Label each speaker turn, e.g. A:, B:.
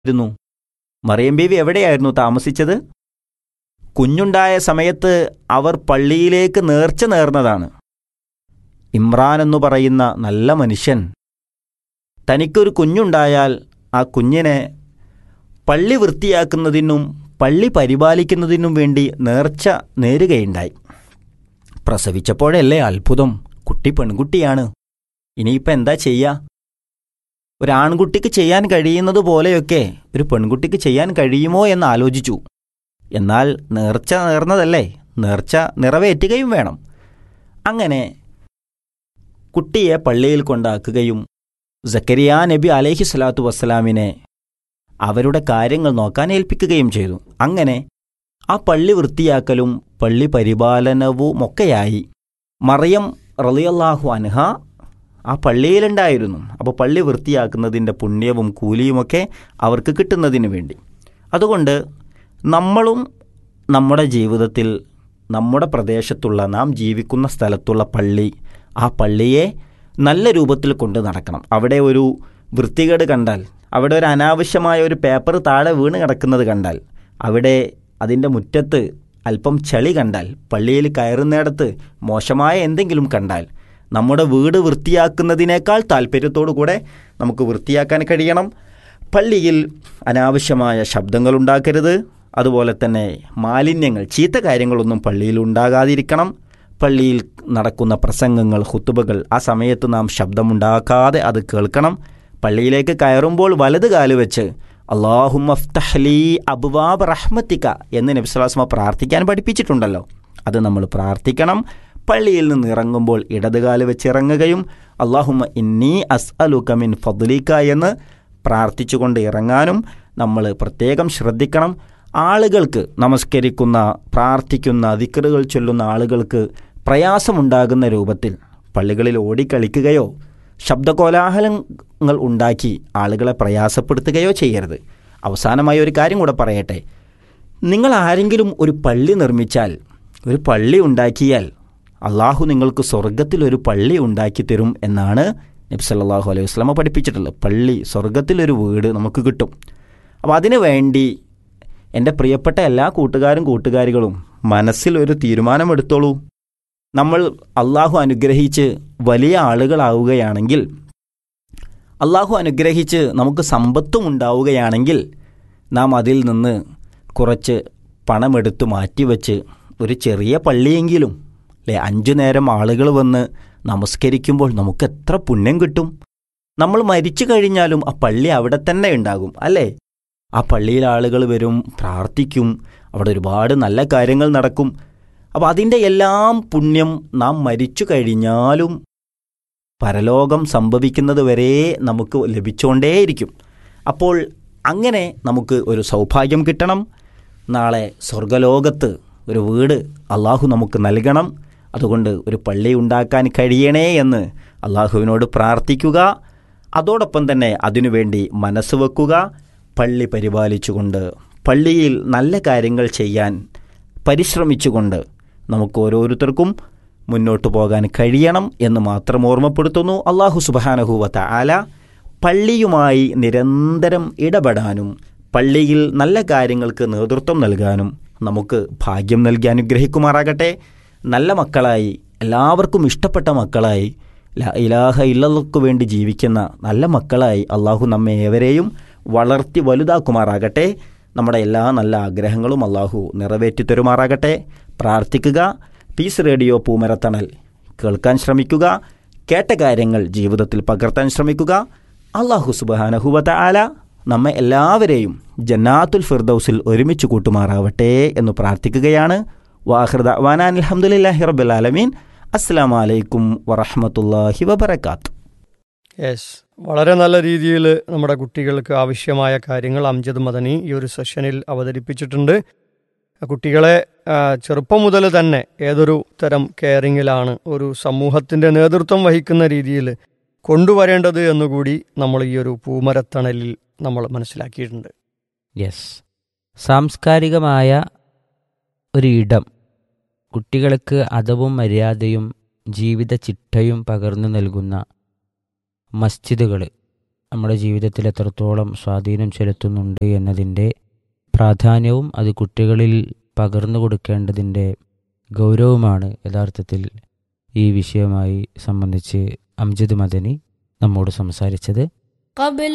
A: ഇരുന്നു മറിയം ബീവി എവിടെയായിരുന്നു താമസിച്ചത് കുഞ്ഞുണ്ടായ സമയത്ത് അവർ പള്ളിയിലേക്ക് നേർച്ച നേർന്നതാണ് ഇമ്രാൻ എന്നു പറയുന്ന നല്ല മനുഷ്യൻ തനിക്കൊരു കുഞ്ഞുണ്ടായാൽ ആ കുഞ്ഞിനെ പള്ളി വൃത്തിയാക്കുന്നതിനും പള്ളി പരിപാലിക്കുന്നതിനും വേണ്ടി നേർച്ച നേരുകയുണ്ടായി പ്രസവിച്ചപ്പോഴല്ലേ അത്ഭുതം കുട്ടി പെൺകുട്ടിയാണ് ഇനിയിപ്പോൾ എന്താ ചെയ്യുക ഒരു ആൺകുട്ടിക്ക് ചെയ്യാൻ കഴിയുന്നത് പോലെയൊക്കെ ഒരു പെൺകുട്ടിക്ക് ചെയ്യാൻ കഴിയുമോ എന്ന് ആലോചിച്ചു എന്നാൽ നേർച്ച നേർന്നതല്ലേ നേർച്ച നിറവേറ്റുകയും വേണം അങ്ങനെ കുട്ടിയെ പള്ളിയിൽ കൊണ്ടാക്കുകയും സക്കരിയ നബി അലൈഹി സ്വലാത്തു വസ്സലാമിനെ അവരുടെ കാര്യങ്ങൾ നോക്കാൻ ഏൽപ്പിക്കുകയും ചെയ്തു അങ്ങനെ ആ പള്ളി വൃത്തിയാക്കലും പള്ളി പരിപാലനവുമൊക്കെയായി മറിയം റളിയല്ലാഹു അൻഹ ആ പള്ളിയിലുണ്ടായിരുന്നു അപ്പോൾ പള്ളി വൃത്തിയാക്കുന്നതിൻ്റെ പുണ്യവും കൂലിയുമൊക്കെ അവർക്ക് കിട്ടുന്നതിന് വേണ്ടി അതുകൊണ്ട് നമ്മളും നമ്മുടെ ജീവിതത്തിൽ നമ്മുടെ പ്രദേശത്തുള്ള നാം ജീവിക്കുന്ന സ്ഥലത്തുള്ള പള്ളി ആ പള്ളിയെ നല്ല രൂപത്തിൽ കൊണ്ട് നടക്കണം അവിടെ ഒരു വൃത്തികേട് കണ്ടാൽ അവിടെ ഒരു അനാവശ്യമായ ഒരു പേപ്പർ താഴെ വീണ് കിടക്കുന്നത് കണ്ടാൽ അവിടെ അതിൻ്റെ മുറ്റത്ത് അല്പം ചളി കണ്ടാൽ പള്ളിയിൽ കയറുന്നിടത്ത് മോശമായ എന്തെങ്കിലും കണ്ടാൽ നമ്മുടെ വീട് വൃത്തിയാക്കുന്നതിനേക്കാൾ താല്പര്യത്തോടു കൂടെ നമുക്ക് വൃത്തിയാക്കാൻ കഴിയണം പള്ളിയിൽ അനാവശ്യമായ ശബ്ദങ്ങൾ ഉണ്ടാക്കരുത് അതുപോലെ തന്നെ മാലിന്യങ്ങൾ ചീത്ത കാര്യങ്ങളൊന്നും പള്ളിയിൽ ഉണ്ടാകാതിരിക്കണം പള്ളിയിൽ നടക്കുന്ന പ്രസംഗങ്ങൾ ഹുത്തുബകൾ ആ സമയത്ത് നാം ശബ്ദമുണ്ടാക്കാതെ അത് കേൾക്കണം പള്ളിയിലേക്ക് കയറുമ്പോൾ വലത് കാല് വെച്ച് അള്ളാഹുമഫ്തഹ്ലി അബുവാബ് റഹ്മത്തിക്ക എന്ന് നബിസ്വലാസ്മ പ്രാർത്ഥിക്കാൻ പഠിപ്പിച്ചിട്ടുണ്ടല്ലോ അത് നമ്മൾ പ്രാർത്ഥിക്കണം പള്ളിയിൽ നിന്ന് ഇറങ്ങുമ്പോൾ ഇടതുകാല് വെച്ച് ഇറങ്ങുകയും അള്ളാഹുമ ഇന്നി അസ് അലുക്കമിൻ ഫദ്ലിക്ക എന്ന് പ്രാർത്ഥിച്ചുകൊണ്ട് ഇറങ്ങാനും നമ്മൾ പ്രത്യേകം ശ്രദ്ധിക്കണം ആളുകൾക്ക് നമസ്കരിക്കുന്ന പ്രാർത്ഥിക്കുന്ന ദിക്കറുകൾ ചൊല്ലുന്ന ആളുകൾക്ക് പ്രയാസമുണ്ടാകുന്ന രൂപത്തിൽ പള്ളികളിൽ ഓടിക്കളിക്കുകയോ ശബ്ദകോലാഹലങ്ങൾ ഉണ്ടാക്കി ആളുകളെ പ്രയാസപ്പെടുത്തുകയോ ചെയ്യരുത് അവസാനമായി ഒരു കാര്യം കൂടെ പറയട്ടെ നിങ്ങൾ ആരെങ്കിലും ഒരു പള്ളി നിർമ്മിച്ചാൽ ഒരു പള്ളി ഉണ്ടാക്കിയാൽ അള്ളാഹു നിങ്ങൾക്ക് സ്വർഗത്തിൽ ഒരു പള്ളി ഉണ്ടാക്കി തരും എന്നാണ് നബി സല്ലല്ലാഹു അലൈഹി വസ്ലമ പഠിപ്പിച്ചിട്ടുള്ളത് പള്ളി സ്വർഗത്തിലൊരു വീട് നമുക്ക് കിട്ടും അപ്പോൾ അതിനു വേണ്ടി എൻ്റെ പ്രിയപ്പെട്ട എല്ലാ കൂട്ടുകാരും കൂട്ടുകാരികളും മനസ്സിൽ ഒരു തീരുമാനമെടുത്തോളൂ നമ്മൾ അള്ളാഹു അനുഗ്രഹിച്ച് വലിയ ആളുകളാവുകയാണെങ്കിൽ അള്ളാഹു അനുഗ്രഹിച്ച് നമുക്ക് സമ്പത്തും ഉണ്ടാവുകയാണെങ്കിൽ നാം അതിൽ നിന്ന് കുറച്ച് പണമെടുത്ത് മാറ്റിവെച്ച് ഒരു ചെറിയ പള്ളിയെങ്കിലും അല്ലെ അഞ്ചു നേരം ആളുകൾ വന്ന് നമസ്കരിക്കുമ്പോൾ നമുക്ക് എത്ര പുണ്യം കിട്ടും നമ്മൾ മരിച്ചു കഴിഞ്ഞാലും ആ പള്ളി അവിടെ തന്നെ ഉണ്ടാകും അല്ലേ ആ പള്ളിയിൽ ആളുകൾ വരും പ്രാർത്ഥിക്കും അവിടെ ഒരുപാട് നല്ല കാര്യങ്ങൾ നടക്കും അപ്പോൾ അതിൻ്റെ എല്ലാം പുണ്യം നാം മരിച്ചു കഴിഞ്ഞാലും പരലോകം സംഭവിക്കുന്നത് വരെ നമുക്ക് ലഭിച്ചുകൊണ്ടേയിരിക്കും അപ്പോൾ അങ്ങനെ നമുക്ക് ഒരു സൗഭാഗ്യം കിട്ടണം നാളെ സ്വർഗലോകത്ത് ഒരു വീട് അള്ളാഹു നമുക്ക് നൽകണം അതുകൊണ്ട് ഒരു പള്ളി ഉണ്ടാക്കാൻ കഴിയണേ എന്ന് അള്ളാഹുവിനോട് പ്രാർത്ഥിക്കുക അതോടൊപ്പം തന്നെ അതിനുവേണ്ടി മനസ്സ് വെക്കുക പള്ളി പരിപാലിച്ചുകൊണ്ട് പള്ളിയിൽ നല്ല കാര്യങ്ങൾ ചെയ്യാൻ പരിശ്രമിച്ചുകൊണ്ട് നമുക്ക് ഓരോരുത്തർക്കും മുന്നോട്ട് പോകാൻ കഴിയണം എന്ന് മാത്രം ഓർമ്മപ്പെടുത്തുന്നു അള്ളാഹു സുബാനഹുവത്ത ആല പള്ളിയുമായി നിരന്തരം ഇടപെടാനും പള്ളിയിൽ നല്ല കാര്യങ്ങൾക്ക് നേതൃത്വം നൽകാനും നമുക്ക് ഭാഗ്യം നൽകി അനുഗ്രഹിക്കുമാറാകട്ടെ നല്ല മക്കളായി എല്ലാവർക്കും ഇഷ്ടപ്പെട്ട മക്കളായി ഇലാഹ ഇല്ലർക്ക് വേണ്ടി ജീവിക്കുന്ന നല്ല മക്കളായി അള്ളാഹു നമ്മെ ഏവരെയും വളർത്തി വലുതാക്കുമാറാകട്ടെ നമ്മുടെ എല്ലാ നല്ല ആഗ്രഹങ്ങളും അള്ളാഹു നിറവേറ്റി തരുമാറാകട്ടെ പ്രാർത്ഥിക്കുക പീസ് റേഡിയോ പൂമരത്തണൽ കേൾക്കാൻ ശ്രമിക്കുക കേട്ട കാര്യങ്ങൾ ജീവിതത്തിൽ പകർത്താൻ ശ്രമിക്കുക അള്ളാഹു സുബാനഹുവത്ത ആല നമ്മെ എല്ലാവരെയും ജന്നാത്തുൽ ഫിർദൌസിൽ ഒരുമിച്ച് കൂട്ടുമാറാവട്ടെ എന്ന് പ്രാർത്ഥിക്കുകയാണ് വാഹൃദ വാനാൻ അലഹമുല്ലാഹി റബ്ബുലാലമീൻ അസ്സാം വലൈക്കും വറഹമത്തല്ലാഹി വബർക്കാത്തു
B: യെസ് വളരെ നല്ല രീതിയിൽ നമ്മുടെ കുട്ടികൾക്ക് ആവശ്യമായ കാര്യങ്ങൾ അംജദ് മദനി ഈ ഒരു സെഷനിൽ അവതരിപ്പിച്ചിട്ടുണ്ട് കുട്ടികളെ ചെറുപ്പം മുതൽ തന്നെ ഏതൊരു തരം കെയറിങ്ങിലാണ് ഒരു സമൂഹത്തിൻ്റെ നേതൃത്വം വഹിക്കുന്ന രീതിയിൽ കൊണ്ടുവരേണ്ടത് എന്നുകൂടി നമ്മൾ ഈ ഒരു പൂമരത്തണലിൽ നമ്മൾ മനസ്സിലാക്കിയിട്ടുണ്ട്
C: യെസ് സാംസ്കാരികമായ ഒരു ഇടം കുട്ടികൾക്ക് അതവും മര്യാദയും ജീവിത ചിട്ടയും പകർന്നു നൽകുന്ന മസ്ജിദുകൾ നമ്മുടെ ജീവിതത്തിൽ എത്രത്തോളം സ്വാധീനം ചെലുത്തുന്നുണ്ട് എന്നതിൻ്റെ പ്രാധാന്യവും അത് കുട്ടികളിൽ പകർന്നു കൊടുക്കേണ്ടതിൻ്റെ ഗൗരവമാണ് യഥാർത്ഥത്തിൽ ഈ വിഷയവുമായി സംബന്ധിച്ച് അംജദ് മദനി നമ്മോട് സംസാരിച്ചത്
D: قبل